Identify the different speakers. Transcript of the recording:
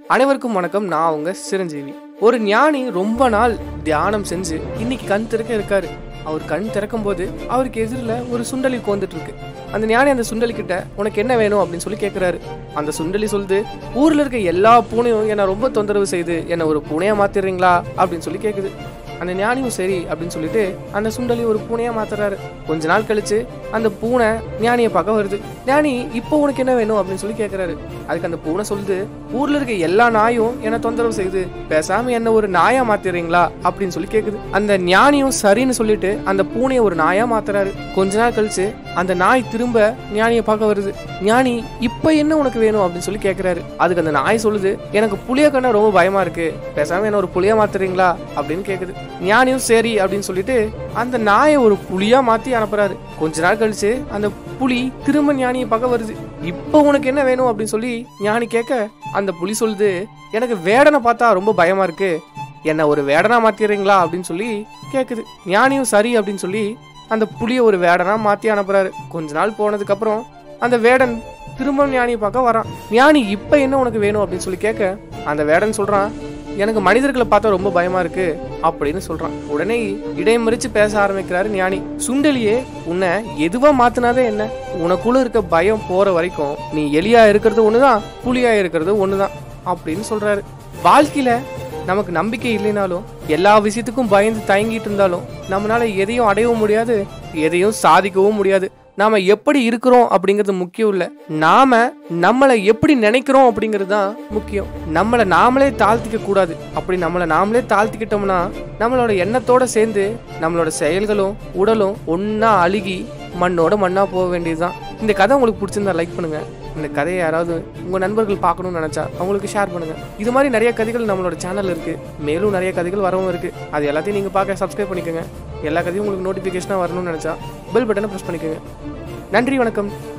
Speaker 1: அனைவருக்கும் வணக்கம் நான் உங்க சிரஞ்சீவி ஒரு ஞானி ரொம்ப நாள் தியானம் செஞ்சு இன்னைக்கு கண் திறக்க இருக்காரு அவர் கண் திறக்கும் போது அவருக்கு எதிரில் ஒரு சுண்டலி கோந்துட்டு இருக்கு அந்த ஞானி அந்த சுண்டலி கிட்ட உனக்கு என்ன வேணும் அப்படின்னு சொல்லி கேட்குறாரு அந்த சுண்டலி சொல்லுது ஊர்ல இருக்க எல்லா பூனையும் என்னை ரொம்ப தொந்தரவு செய்யுது என்னை ஒரு பூனையா மாத்திடுறீங்களா அப்படின்னு சொல்லி கேட்குது அந்த ஞானியும் சரி அப்படின்னு சொல்லிட்டு அந்த சுண்டலி ஒரு பூனையா மாத்துறாரு கொஞ்ச நாள் கழிச்சு அந்த பூனை ஞானியை பார்க்க வருது ஞானி இப்போ உனக்கு என்ன வேணும் அப்படின்னு சொல்லி கேட்குறாரு அதுக்கு அந்த பூனை சொல்லுது ஊர்ல இருக்க எல்லா நாயும் என்ன தொந்தரவு செய்யுது பேசாம என்ன ஒரு நாயா மாத்திடுறீங்களா அப்படின்னு சொல்லி கேக்குது அந்த ஞானியும் சரின்னு சொல்லிட்டு அந்த பூனையை ஒரு நாயா மாத்துறாரு கொஞ்ச நாள் கழிச்சு அந்த நாய் திரும்ப ஞானியை பார்க்க வருது ஞானி இப்போ என்ன உனக்கு வேணும் அப்படின்னு சொல்லி கேக்குறாரு அதுக்கு அந்த நாய் சொல்லுது எனக்கு புளிய கண்ணா ரொம்ப பயமா இருக்கு பேசாம என்ன ஒரு புளியா மாத்துறீங்களா அப்படின்னு கேக்குது ஞானியும் சரி அப்படின்னு சொல்லிட்டு அந்த நாயை ஒரு புலியா மாத்தி அனுப்புறாரு கொஞ்ச நாள் கழிச்சு அந்த புலி திரும்ப ஞானியை பார்க்க வருது இப்போ உனக்கு என்ன வேணும் அப்படின்னு சொல்லி ஞானி கேட்க அந்த புலி சொல்லுது எனக்கு வேடனை பார்த்தா ரொம்ப பயமா இருக்கு என்ன ஒரு வேடனா மாத்திடுறீங்களா அப்படின்னு சொல்லி கேக்குது ஞானியும் சரி அப்படின்னு சொல்லி அந்த புலியை ஒரு வேடனா மாத்தி அனுப்புறாரு கொஞ்ச நாள் போனதுக்கு அப்புறம் அந்த வேடன் திரும்ப ஞானியை பார்க்க வரான் ஞானி இப்போ என்ன உனக்கு வேணும் அப்படின்னு சொல்லி கேட்க அந்த வேடன் சொல்றான் எனக்கு மனிதர்களை பார்த்தா ரொம்ப பயமா இருக்கு அப்படின்னு சொல்றான் உடனே இடைமறிச்சு பேச ஆரம்பிக்கிறாரு ஞானி சுண்டலியே உன்னை எதுவா மாத்தினாதே என்ன உனக்குள்ள இருக்க பயம் போற வரைக்கும் நீ எலியா இருக்கிறது ஒண்ணுதான் புலியா இருக்கிறது ஒண்ணுதான் அப்படின்னு சொல்றாரு வாழ்க்கையில நமக்கு நம்பிக்கை இல்லைனாலும் எல்லா விஷயத்துக்கும் பயந்து தயங்கிட்டு இருந்தாலும் நம்மளால எதையும் அடையவும் முடியாது எதையும் சாதிக்கவும் முடியாது நாம எப்படி இருக்கிறோம் அப்படிங்கிறது முக்கியம் இல்ல நாம நம்மளை எப்படி நினைக்கிறோம் அப்படிங்கிறது தான் முக்கியம் நம்மளை நாமளே தாழ்த்திக்க கூடாது அப்படி நம்மளை நாமளே தாழ்த்திக்கிட்டோம்னா நம்மளோட எண்ணத்தோட சேர்ந்து நம்மளோட செயல்களும் உடலும் ஒன்னா அழுகி மண்ணோட மண்ணா போக வேண்டியதுதான் இந்த கதை உங்களுக்கு பிடிச்சிருந்தா லைக் பண்ணுங்க இந்த கதையை யாராவது உங்க நண்பர்கள் பார்க்கணும்னு நினைச்சா அவங்களுக்கு ஷேர் பண்ணுங்க இது மாதிரி நிறைய கதைகள் நம்மளோட சேனல்ல இருக்கு மேலும் நிறைய கதைகள் வரவும் இருக்கு அது எல்லாத்தையும் நீங்க பார்க்க சப்ஸ்கிரைப் பண்ணிக்கோங்க எல்லா கதையும் உங்களுக்கு நோட்டிஃபிகேஷனாக வரணும்னு நினைச்சா பெல் பட்டனை ப்ரெஸ் பண்ணிக்கோங்க நன்றி வணக்கம்